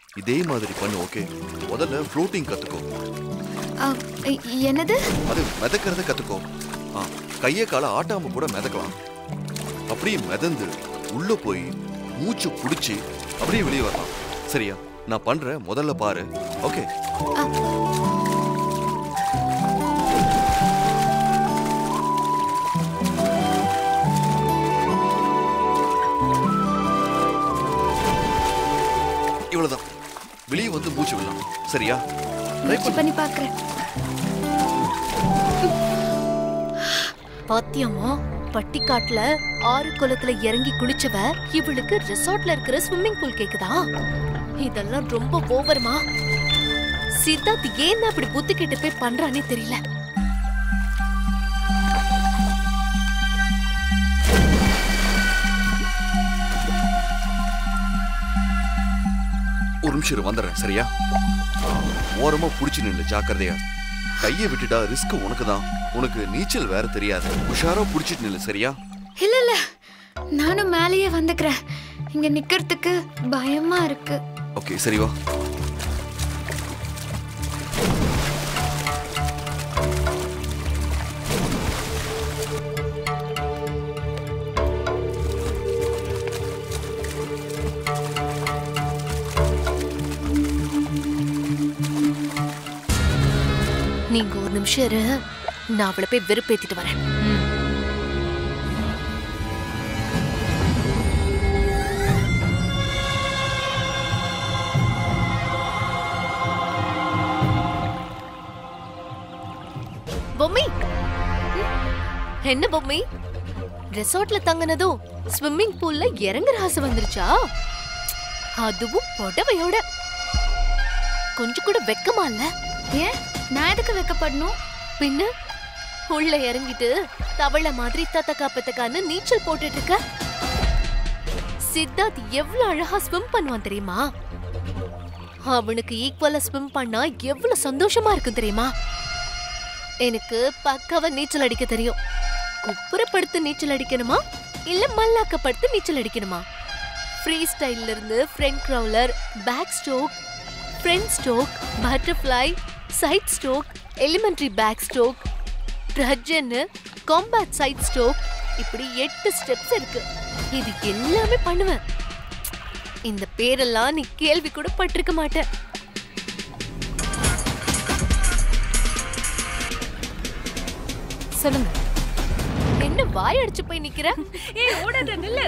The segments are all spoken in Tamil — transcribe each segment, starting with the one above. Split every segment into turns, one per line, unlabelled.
இதே மாதிரி பண்ணு ஓகே முதல்ல ஃப்ளோட்டிங் கத்துக்கோ
ஆ, எ- என்னது
அது மிதக்கிறத கத்துக்கோ ஆ கையை காலை ஆட்டாம கூட மிதக்கலாம் அப்படியே மிதந்து உள்ள போய் மூச்சு புடிச்சு அப்படியே வெளியே வரலாம் சரியா நான் பண்றேன் முதல்ல பாரு ஓகே இவ்வளவுதான் வெளியே வந்து மூச்சு விடலாம் சரியா ட்ரை
முயற்சி பண்ணி பார்க்கறேன்
பாத்தியம்மா பட்டிக்காட்டுல ஆறு குளத்துல இறங்கி குளிச்சவ இவளுக்கு ரிசார்ட்ல இருக்கிற ஸ்விம்மிங் பூல் கேக்குதா இதெல்லாம் ரொம்ப ஓவர்மா சித்தார்த் ஏன் அப்படி புத்தி கெட்டு போய் பண்றானே தெரியல
ஒரு நிமிஷம் இரு, வந்துடுறேன் சரியா ஆ, ஓரமா புடிச்சு நில்லு ஜாக்கிரதையா கையை விட்டுட்டா ரிஸ்க் உனக்கு தான் உனக்கு நீச்சல் வேற தெரியாது உஷாரா புடிச்சிட்டு நில்லு சரியா
இல்ல இல்ல நானும் மேலேயே வந்துக்கிறேன் இங்க நிக்கிறதுக்கு பயமா இருக்கு
ஓகே சரி வா
நீங்க ஒரு நிமிஷம் இரு நான் அவளை போய் வெறுப்பேத்திட்டு வரேன் பொம்மி என்ன பொம்மி ரெசார்ட்ல தங்கினதும் ஸ்விம்மிங் பூல்ல இறங்குற ஆசை வந்துருச்சா அதுவும் புடவையோட கொஞ்சம் கூட வெக்கமா இல்ல
ஏன் நான் எதுக்கு வைக்கப்படணும்
பின்ன உள்ள இறங்கிட்டு தவளை மாதிரி தத்தக்கா பத்தக்கான்னு நீச்சல் போட்டுட்டு இருக்க சித்தார்த் எவ்வளவு அழகா ஸ்விம் பண்ணுவான் தெரியுமா அவனுக்கு ஈக்குவலா ஸ்விம் பண்ணா எவ்வளவு சந்தோஷமா இருக்கும் தெரியுமா எனக்கு பக்காவா நீச்சல் அடிக்க தெரியும் குப்புறப்படுத்து நீச்சல் அடிக்கணுமா இல்ல மல்லாக்கப்படுத்து நீச்சல் அடிக்கணுமா ஃப்ரீ ஸ்டைல்ல இருந்து front crawler back stroke front stroke butterfly side stroke elementary back stroke ட்ரஜன்னு காம்பேட் சைட் ஸ்ட்ரோக் இப்படி எட்டு ஸ்டெப்ஸ் இருக்கு இது எல்லாமே பண்ணுவேன் இந்த பேரெல்லாம் நீ கேள்வி கூட பட்டிருக்க மாட்ட
சொல்லுங்க
என்ன வாய் அடிச்சு போய் நிக்கிற
ஏய் ஓடாத நில்லு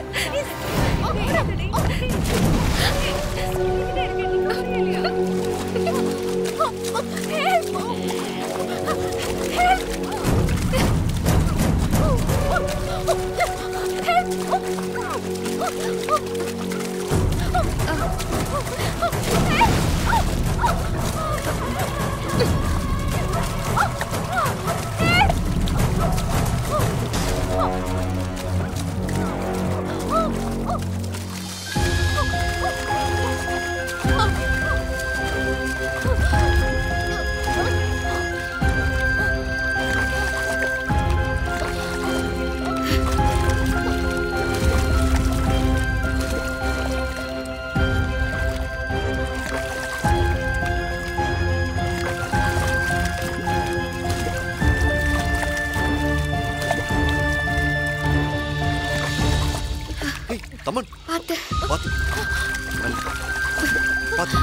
ஏய் தமன்
பார்த்து
பாத்து மெல்ல. பாத்து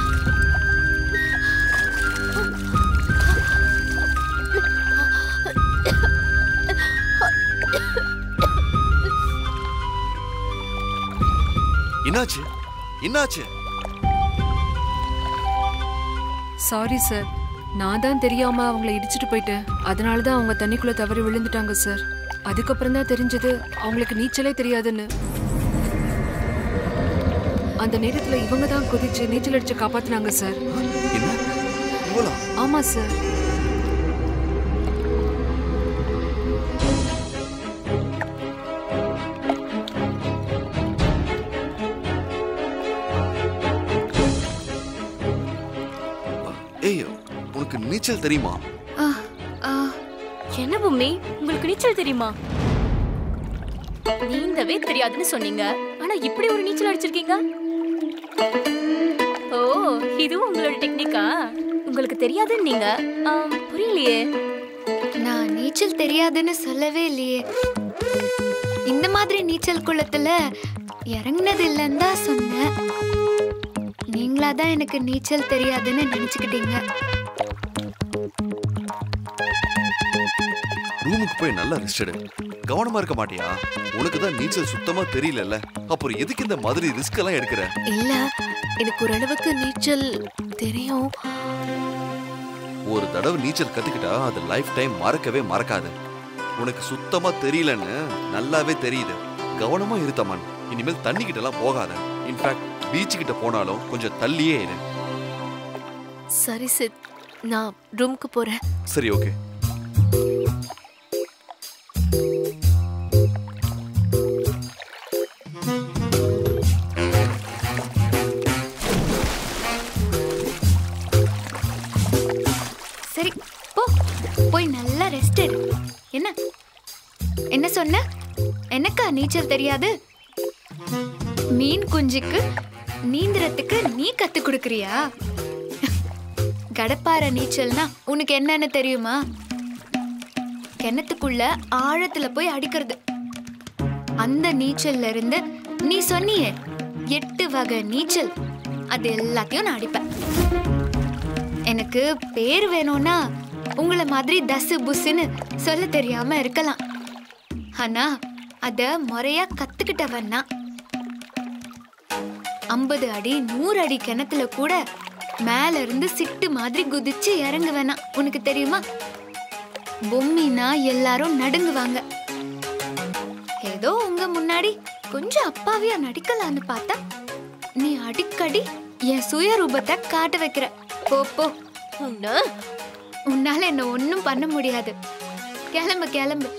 என்னாச்சு என்னாச்சு
சாரி சார் நான் தான் தெரியாம அவங்கள இடிச்சிட்டு போயிட்டேன் அதனால தான் அவங்க தண்ணிக்குள்ள தவறி விழுந்துட்டாங்க சார் அதுக்கப்புறம் தான் தெரிஞ்சது அவங்களுக்கு நீச்சலே தெரியாதுன்னு அந்த நேரத்துல இவங்க தான் குதிச்சு நீச்சல் அடிச்சு காப்பாத்துனாங்க சார்
என்ன இவளா
ஆமா சார்
ஏய் உனக்கு நீச்சல் தெரியுமா
ஆ, ஆ,
என்ன பொம்மி உங்களுக்கு நீச்சல் தெரியுமா நீந்தவே தெரியாதுன்னு சொன்னீங்க ஆனா இப்படி ஒரு நீச்சல் அடிச்சிருக்கீங்க ஓ இதுவும் உங்களோட டெக்னிக்கா உங்களுக்கு தெரியாதுன்னு நீங்க ஆம், புரியலையே
நான் நீச்சல் தெரியாதுன்னு சொல்லவே இல்லையே இந்த மாதிரி நீச்சல் குளத்துல இறங்குனது இல்லைன்னு தான் சொன்னேன் நீங்களா தான் எனக்கு நீச்சல் தெரியாதுன்னு நினைச்சுக்கிட்டீங்க
ரூமுக்கு போய் நல்லா ரெஸ்ட் எடு கவனமா இருக்க மாட்டியா உனக்கு தான் நீச்சல் சுத்தமா தெரியலல்ல அப்புறம் எதுக்கு இந்த மாதிரி ரிஸ்க் எல்லாம் எடுக்கிற
இல்ல எனக்கு ஓரளவுக்கு நீச்சல் தெரியும்
ஒரு தடவை நீச்சல் கத்துக்கிட்டா அது லைஃப் டைம் மறக்கவே மறக்காது உனக்கு சுத்தமா தெரியலன்னு நல்லாவே தெரியுது கவனமா இருத்தமான் இனிமேல் தண்ணி கிட்ட எல்லாம் போகாத இன்ஃபேக்ட் பீச் கிட்ட போனாலும் கொஞ்சம் தள்ளியே இரு
சரி சித் நான் ரூமுக்கு போறேன்
சரி ஓகே
சரி போ போய் நல்லா ரெஸ்ட் எடு என்ன என்ன சொன்ன எனக்கா நீச்சல் தெரியாது மீன் குஞ்சுக்கு நீந்துறதுக்கு நீ கத்து கொடுக்கறியா கடப்பார நீச்சல்னா உனக்கு என்னன்னு தெரியுமா கிணத்துக்குள்ள ஆழத்துல போய் அடிக்கிறது அந்த நீச்சல்ல இருந்து நீ சொன்னியே எட்டு வகை நீச்சல் அது எல்லாத்தையும் நான் அடிப்பேன் எனக்கு பேர் வேணும்னா உங்கள மாதிரி தசு புஸ்ஸுன்னு சொல்ல தெரியாம இருக்கலாம் ஆனா அத முறையா கத்துக்கிட்டவன் நான் ஐம்பது அடி நூறு அடி கிணத்துல கூட மேல இருந்து சிட்டு மாதிரி குதிச்சு இறங்குவேனா உனக்கு தெரியுமா பொம்மினா எல்லாரும் நடுங்குவாங்க ஏதோ உங்க முன்னாடி கொஞ்சம் அப்பாவியா நடிக்கலான்னு பார்த்தா நீ அடிக்கடி என் சுயரூபத்தை காட்ட வைக்கிற போ போ
உன்ன
உன்னால என்ன ஒண்ணும் பண்ண முடியாது கிளம்பு கிளம்பு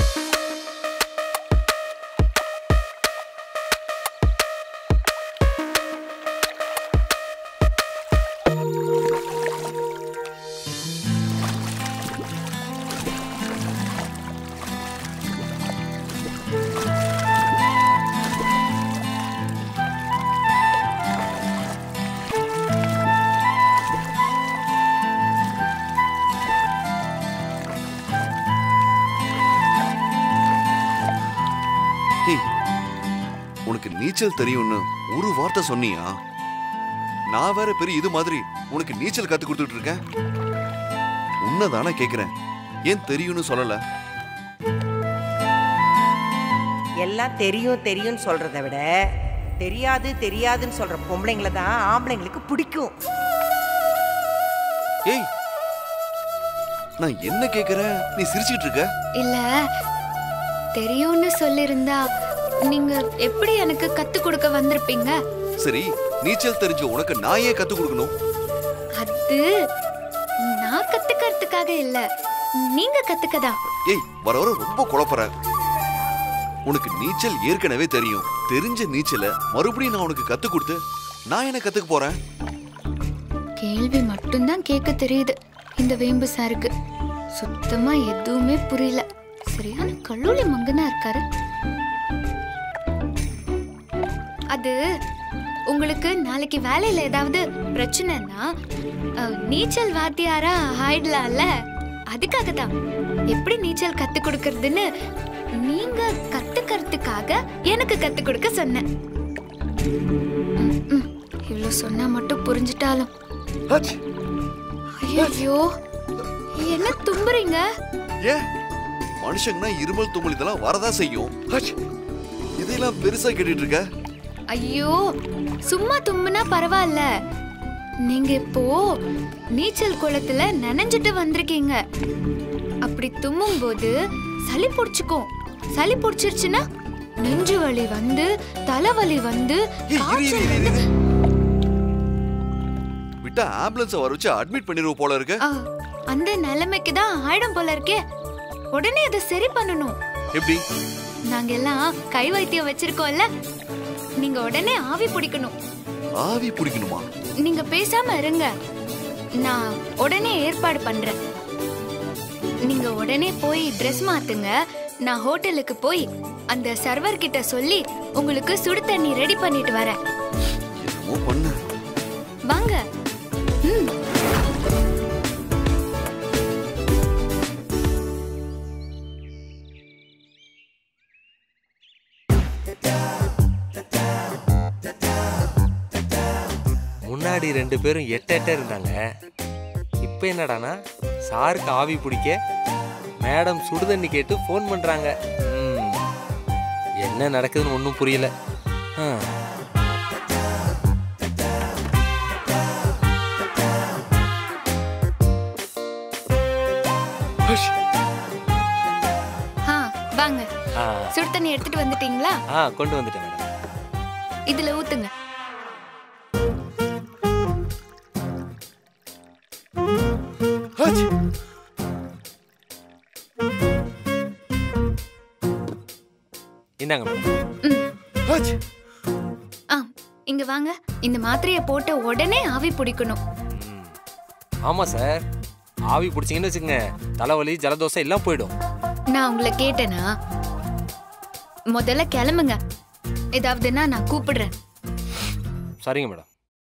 ஏய், உனக்கு நீச்சல் தெரியும்னு ஒரு வார்த்தை சொன்னியா நான் வேற பெரிய இது மாதிரி உனக்கு நீச்சல் கத்து கொடுத்துட்டு இருக்கேன் உன்னதானே கேக்குறேன் ஏன் தெரியும்னு சொல்லல
எல்லாம் தெரியும் தெரியும்னு சொல்றதை விட தெரியாது தெரியாதுன்னு சொல்ற பொம்பளைங்கள தான் ஆம்பளைங்களுக்கு பிடிக்கும்
ஏய் நான் என்ன கேக்குறேன் நீ சிரிச்சிட்டு இருக்க
இல்ல தெரியும்னு சொல்லிருந்தா நீங்க எப்படி எனக்கு கத்து கொடுக்க வந்திருப்பீங்க
சரி நீச்சல் தெரிஞ்ச உனக்கு நான் ஏன் கத்து கொடுக்கணும்
அது நான் கத்துக்கிறதுக்காக இல்ல நீங்க கத்துக்கதான்
ஏய் வர வர ரொம்ப குழப்பற உனக்கு நீச்சல் ஏற்கனவே தெரியும் தெரிஞ்ச நீச்சலை மறுபடியும் நான் உனக்கு கத்து கொடுத்து நான் என்ன கத்துக்க போறேன்
கேள்வி மட்டும்தான் கேட்க தெரியுது இந்த வேம்பு சாருக்கு சுத்தமா எதுவுமே புரியல சரியான கல்லூரி மங்கனா இருக்காரு அது உங்களுக்கு நாளைக்கு வேலையில ஏதாவது பிரச்சனைன்னா அஹ், நீச்சல் வாத்தியாரா ஆயிடலாம்ல அதுக்காக தான் எப்படி நீச்சல் கத்து கொடுக்கறதுன்னு நீங்க கத்துக்கிறதுக்காக எனக்கு கத்து கொடுக்க சொன்னேன் ம், ம். இவ்வளவு சொன்னா மட்டும் புரிஞ்சிட்டாலும்
ஹச்!
ஐயோ என்ன தும்புறீங்க
ஏன் மனுஷங்கன்னா இருமல் தும்மல் இதெல்லாம் வரதா செய்யும் ஹச்! இதையெல்லாம் பெருசா கேட்டுட்டு இருக்க
ஐயோ சும்மா தும்முனா பரவாயில்ல நீங்க இப்போ நீச்சல் குளத்துல நனைஞ்சிட்டு வந்திருக்கீங்க அப்படி தும்மும் போது சளி பிடிச்சுக்கும் சளி பிடிச்சிருச்சுன்னா நெஞ்சு வலி வந்து தலைவலி வந்து
ஏய், இரு, இரு,
காய்ச்சல்
இரு,
வந்து
இரு. விட்டா ஆம்புலன்ஸ் வர வச்சு அட்மிட் பண்ணிடுவோம் போல இருக்கு
ஆ, அந்த நிலைமைக்கு தான் ஆயிடும் போல இருக்கே உடனே அதை சரி பண்ணணும்
எப்படி
நாங்க எல்லாம் கை வைத்தியம் வச்சிருக்கோம்ல நீங்க உடனே ஆவி பிடிக்கணும்
ஆவி பிடிக்கணுமா
நீங்க பேசாம இருங்க நான் உடனே ஏற்பாடு பண்றேன் நீங்க உடனே போய் ட்ரெஸ் மாத்துங்க நான் ஹோட்டலுக்கு போய் அந்த சர்வர் கிட்ட சொல்லி உங்களுக்கு சுடு தண்ணி ரெடி பண்ணிட்டு வரேன்
என்னமோ பண்ண
வாங்க
முன்னாடி ரெண்டு பேரும் எட்ட எட்ட இருந்தாங்க இப்போ என்னடானா சாருக்கு ஆவி பிடிக்க மேடம் சுடுதண்ணி கேட்டு ஃபோன் பண்ணுறாங்க என்ன நடக்குதுன்னு ஒன்றும் புரியல ஆ ஹஷ்.
ஆ வாங்க
ஆ
சுடு தண்ணி எடுத்துட்டு வந்துட்டீங்களா
ஆ கொண்டு வந்துட்டேன் மேடம்
இதுல ஊத்துங்க
ஹச்!
இந்தாங்க மேடம்
ம்
ஹச்!
ஆ இங்க வாங்க இந்த மாத்திரையை போட்ட உடனே ஆவி பிடிக்கணும்
ம். ஆமா சார் ஆவி பிடிச்சிங்கன்னு வச்சுக்கோங்க தலைவலி ஜலதோஷம் எல்லாம் போயிடும்
நான் உங்களை கேட்டேனா முதல்ல கிளம்புங்க ஏதாவதுன்னா நான் கூப்பிடுறேன்
சரிங்க மேடம்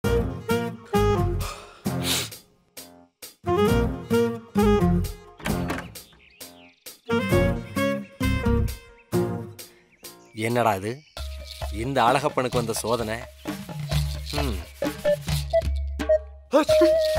என்னடா இது இந்த அழகப்பனுக்கு வந்த சோதனை ம்
ஹச்!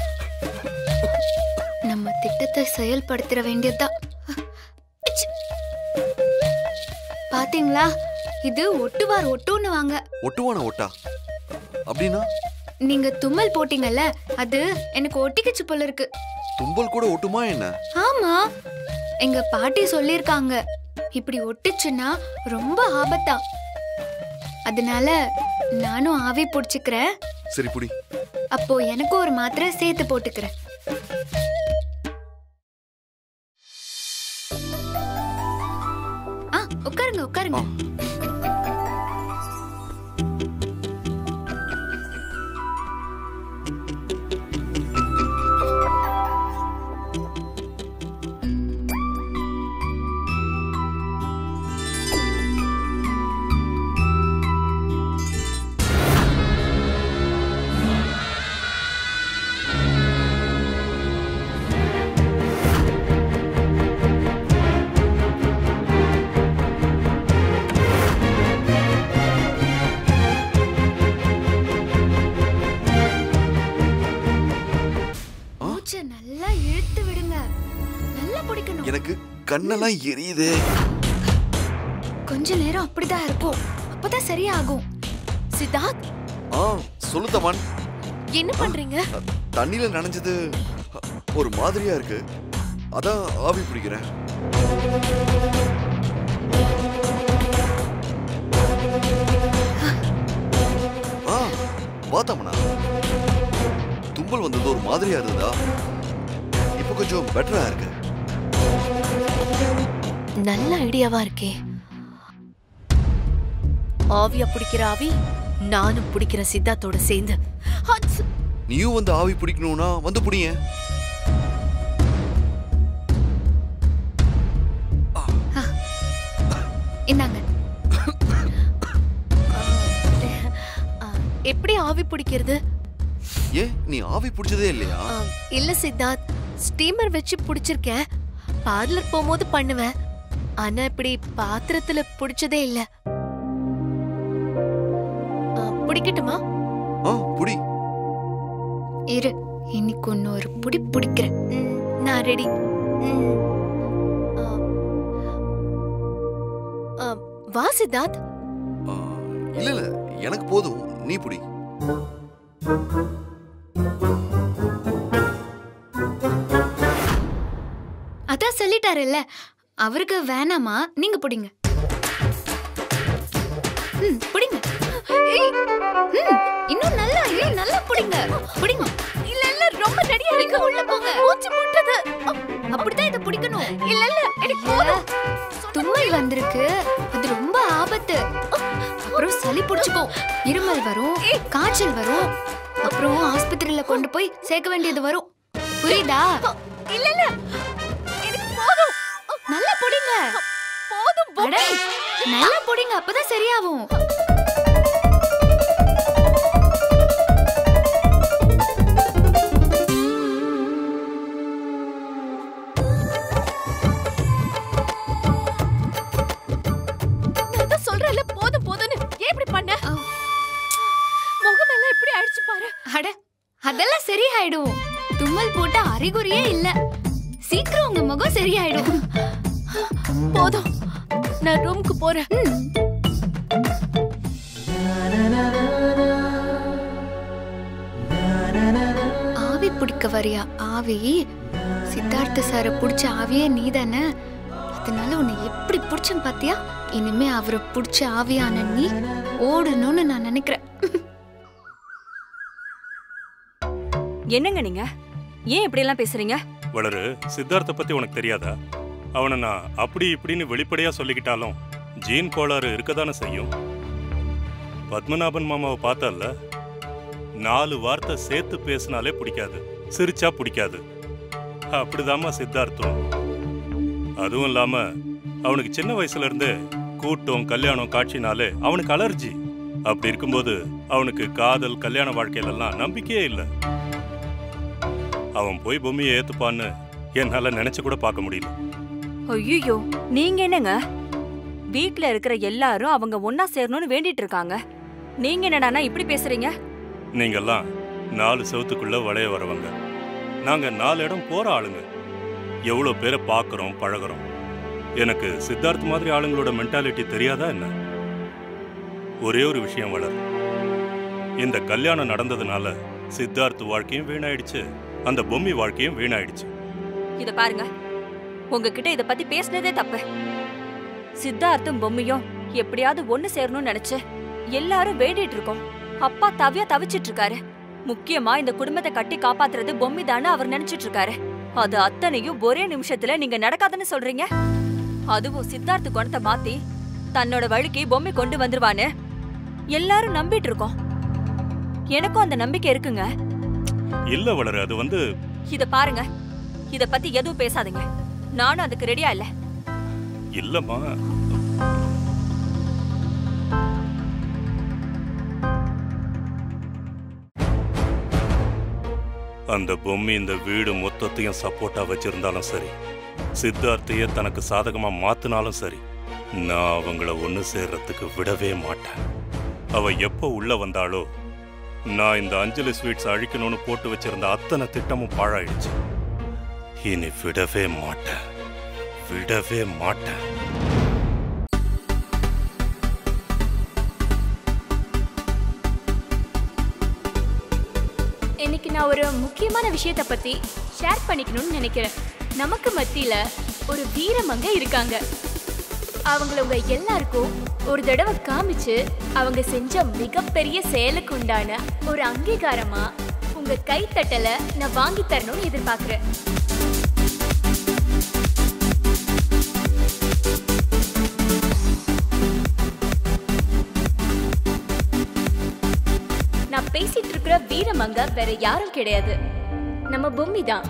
நம்ம திட்டத்தை செயல்படுத்திட வேண்டியதுதான் அச்சு. பாத்தீங்களா இது ஒட்டுவார் ஒட்டுன்னு வாங்க
ஒட்டுவான ஒட்டா அப்படின்னா
நீங்க தும்மல் போட்டீங்கல்ல அது எனக்கு ஒட்டிக்கிச்சு போல இருக்கு
தும்பல் கூட ஒட்டுமா என்ன
ஆமா எங்க பாட்டி சொல்லிருக்காங்க இப்படி ஒட்டுச்சுன்னா ரொம்ப ஆபத்தா அதனால நானும் ஆவி பிடிச்சுக்கிறேன்
சரி புடி
அப்போ எனக்கும் ஒரு மாத்திரை சேர்த்து போட்டுக்கிறேன் ஆ உட்காருங்க உட்காருங்க மூச்சை நல்லா இழுத்து விடுங்க நல்லா பிடிக்கணும்
எனக்கு கண்ணெல்லாம் எரியுதே
கொஞ்ச நேரம் அப்படிதான் இருக்கும் அப்பதான் சரியாகும்
சித்தார்த்
ஆ சொல்லு தமன்
என்ன பண்றீங்க
தண்ணியில நனைஞ்சது ஒரு மாதிரியா இருக்கு அதான் ஆவி பிடிக்கிறேன் ஆ பார்த்தமனா தும்பல் வந்தது ஒரு மாதிரியா இருந்ததா இப்போ கொஞ்சம் பெட்டரா இருக்கு
நல்ல ஐடியாவா இருக்கே ஆவியா பிடிக்கிற ஆவி நானும் பிடிக்கிற சித்தார்த்தோட சேர்ந்து ஹட்ஸ்.
நீயும் வந்து ஆவி பிடிக்கணும்னா வந்து பிடிங்க
இந்தாங்க
ஆ, எப்படி ஆவி பிடிக்கிறது
ஏன் நீ ஆவி பிடிச்சதே இல்லையா
ஆ, இல்ல சித்தார்த் ஸ்டீமர் வச்சு பிடிச்சிருக்கேன் பார்லர் போகும்போது பண்ணுவேன் ஆனா இப்படி பாத்திரத்துல பிடிச்சதே இல்ல ஆ, பிடிக்கட்டுமா
ஆ புடி
இரு இன்னைக்கு ஒன்னு ஒரு புடி பிடிக்கிறேன்
ம், நான் ரெடி வா சித்தார்த்
ஆ, இல்ல இல்ல எனக்கு போதும் நீ புடி
அதான் சொல்லிட்டாருல்ல அவருக்கு வேணாமா நீங்க பிடிங்க ம் பிடிங்க ஏய், ம், இன்னும் நல்லா இன்னும் நல்லா பிடிங்க பிடிங்க
இல்ல இல்ல ரொம்ப ரெடியா இருக்கு உள்ள போங்க மூச்சு முட்டுது
அப்படிதான் இதை பிடிக்கணும்
இல்ல இல்ல எனக்கு போதும்
தும்மல் வந்திருக்கு அது ரொம்ப ஆபத்து அப்புறம் சளி பிடிச்சுக்கும் இருமல் வரும் காய்ச்சல் வரும் அப்புறம் ஆஸ்பத்திரியில கொண்டு போய் சேர்க்க வேண்டியது வரும் புரியுதா
இல்ல இல்ல எனக்கு போதும்
நல்லா பிடிங்க
போதும்
அட, நல்லா பிடிங்க அப்பதான் சரியாகும்
நான் தான் சொல்றேன்ல போதும் போதும்னு ஏன் இப்படி பண்ண
ஆ.
முகம் எல்லாம் எப்படி ஆயிடுச்சு பாரு
அட அதெல்லாம் சரியாயிடும் தும்மல் போட்ட அறிகுறியே இல்ல சீக்கிரம் உங்க முகம் சரியாயிடும்
போதும் நான் ரூமுக்கு போறேன்
ஆவி பிடிக்க வரியா ஆவி சித்தார்த்த சாரை பிடிச்ச ஆவியே நீதானே அதனால உன்னை எப்படி பிடிச்சேன் பாத்தியா இனிமே அவரை பிடிச்ச ஆவியான நீ ஓடணும்னு நான் நினைக்கிறேன்
என்னங்க நீங்க ஏன் இப்படி எல்லாம் பேசுறீங்க
வளரு சித்தார்த்த பத்தி உனக்கு தெரியாதா அவனை நான் அப்படி இப்படின்னு வெளிப்படையா சொல்லிக்கிட்டாலும் ஜீன் கோளாறு இருக்கதானே செய்யும் பத்மநாபன் மாமாவை பார்த்தல்ல நாலு வார்த்தை சேர்த்து பேசினாலே பிடிக்காது சிரிச்சா பிடிக்காது அப்படிதாம்மா சித்தார்த்தம் அதுவும் இல்லாம அவனுக்கு சின்ன வயசுல இருந்தே கூட்டம் கல்யாணம் காட்சினாலே அவனுக்கு அலர்ஜி அப்படி இருக்கும்போது அவனுக்கு காதல் கல்யாண வாழ்க்கையிலெல்லாம் நம்பிக்கையே இல்லை அவன் போய் பொம்மையை ஏத்துப்பான்னு என்னால நினைச்சு கூட பார்க்க முடியல
ஐயோ நீங்க என்னங்க வீட்ல இருக்கிற எல்லாரும் அவங்க ஒன்னா சேரணும்னு வேண்டிட்டு இருக்காங்க நீங்க என்னடானா இப்படி பேசுறீங்க
நீங்கெல்லாம் நாலு செவத்துக்குள்ள வளைய வரவங்க நாங்க நாலு இடம் போற ஆளுங்க எவ்வளோ பேரை பார்க்குறோம் பழகுறோம் எனக்கு சித்தார்த் மாதிரி ஆளுங்களோட மென்டாலிட்டி தெரியாதா என்ன ஒரே ஒரு விஷயம் வளர் இந்த கல்யாணம் நடந்ததுனால சித்தார்த் வாழ்க்கையும் வீணாயிடுச்சு அந்த பொம்மி வாழ்க்கையும் வீணாயிடுச்சு
இத பாருங்க உங்ககிட்ட இத பத்தி பேசுனதே தப்பு சித்தார்த்தும் பொம்மியும் எப்படியாவது ஒண்ணு சேரணும்னு நினைச்சு எல்லாரும் வேண்டிட்டு இருக்கோம் அப்பா தவியா தவிச்சிட்டு இருக்காரு முக்கியமா இந்த குடும்பத்தை கட்டி காப்பாத்துறது பொம்மி தானே அவர் நினைச்சிட்டு இருக்காரு அது அத்தனையும் ஒரே நிமிஷத்துல நீங்க நடக்காதுன்னு சொல்றீங்க அதுவும் சித்தார்த்து குணத்தை மாத்தி தன்னோட வழிக்கு பொம்மை கொண்டு வந்துருவான்னு எல்லாரும் நம்பிட்டு இருக்கோம் எனக்கும் அந்த நம்பிக்கை இருக்குங்க
இல்ல வளரு அது வந்து
இத பாருங்க இத பத்தி எதுவும் பேசாதீங்க நானும் அதுக்கு ரெடியா இல்ல
இல்லம்மா அந்த பொம்மி இந்த வீடு மொத்தத்தையும் சப்போர்ட்டா வச்சிருந்தாலும் சரி சித்தார்த்தையே தனக்கு சாதகமா மாத்தினாலும் சரி நான் அவங்கள ஒண்ணு சேர்றதுக்கு விடவே மாட்டேன் அவ எப்போ உள்ள வந்தாளோ நான் இந்த அஞ்சலி ஸ்வீட்ஸ் அழிக்கணும்னு போட்டு வச்சிருந்த அத்தனை திட்டமும் பாழாயிடுச்சு இனி விடவே மாட்டேன் விடவே மாட்டேன்
இன்னைக்கு நான் ஒரு முக்கியமான விஷயத்தை பத்தி ஷேர் பண்ணிக்கணும்னு நினைக்கிறேன் நமக்கு மத்தியில ஒரு வீரமங்க இருக்காங்க அவங்கள உங்க எல்லாருக்கும் ஒரு தடவை காமிச்சு அவங்க செஞ்ச மிகப்பெரிய செயலுக்கு உண்டான ஒரு அங்கீகாரமா உங்க கைத்தட்டலை நான் வாங்கி தரணும்னு எதிர்பார்க்கிறேன் நான் பேசிட்டு இருக்கிற வீரமங்க வேற யாரும் கிடையாது நம்ம பொம்மி தான்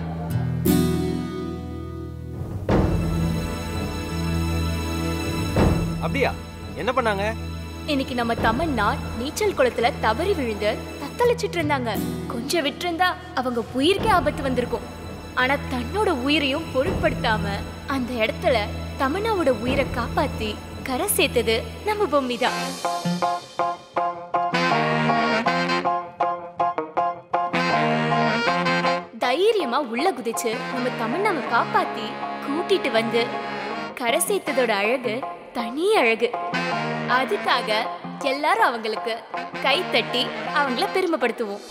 அப்படியா என்ன பண்ணாங்க
இன்னைக்கு நம்ம தமன்னா நீச்சல் குளத்துல தவறி விழுந்து தத்தளிச்சிட்டு இருந்தாங்க கொஞ்சம் விட்டிருந்தா அவங்க உயிருக்கே ஆபத்து வந்திருக்கும் ஆனா தன்னோட உயிரையும் பொருட்படுத்தாம அந்த இடத்துல தமன்னாவோட உயிரை காப்பாத்தி கரை சேர்த்தது நம்ம பொம்மி தான் தைரியமா உள்ள குதிச்சு நம்ம தமன்னாவை காப்பாத்தி கூட்டிட்டு வந்து கரை சேர்த்ததோட அழகு தனி அழகு அதுக்காக எல்லாரும் அவங்களுக்கு கை தட்டி அவங்கள பெருமைப்படுத்துவோம்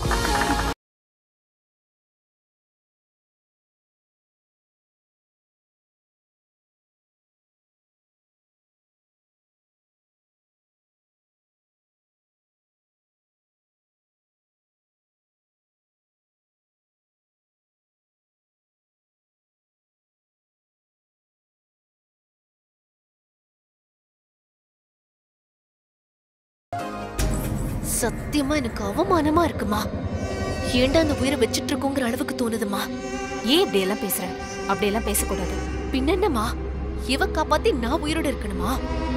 சத்தியமா எனக்கு அவமானமா இருக்குமா ஏன்டா அந்த உயிரை வச்சிட்டு இருக்கோங்கிற அளவுக்கு தோணுதுமா
ஏன் இப்படி எல்லாம் பேசுற அப்படியெல்லாம் பேசக்கூடாது
பின்னென்னமா இவ காப்பாத்தி நான் உயிரோட இருக்கணுமா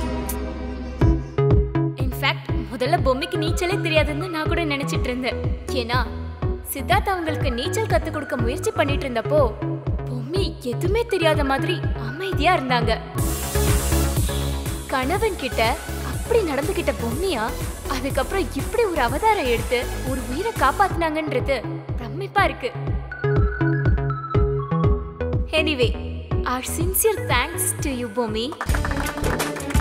இன்ஃபேக்ட் முதல்ல பொம்மைக்கு நீச்சலே தெரியாதுன்னு நான் கூட நினைச்சிட்டு இருந்தேன் ஏன்னா சித்தார்த் அவங்களுக்கு நீச்சல் கத்து கொடுக்க முயற்சி பண்ணிட்டு இருந்தப்போ பொம்மி எதுவுமே தெரியாத மாதிரி அமைதியா இருந்தாங்க கணவன் கிட்ட அப்படி நடந்துகிட்ட பொம்மியா அதுக்கப்புறம் இப்படி ஒரு அவதாரம் எடுத்து ஒரு உயிரை காப்பாத்துனாங்கன்றது பிரமிப்பா இருக்கு anyway are sincere thanks to you Bommi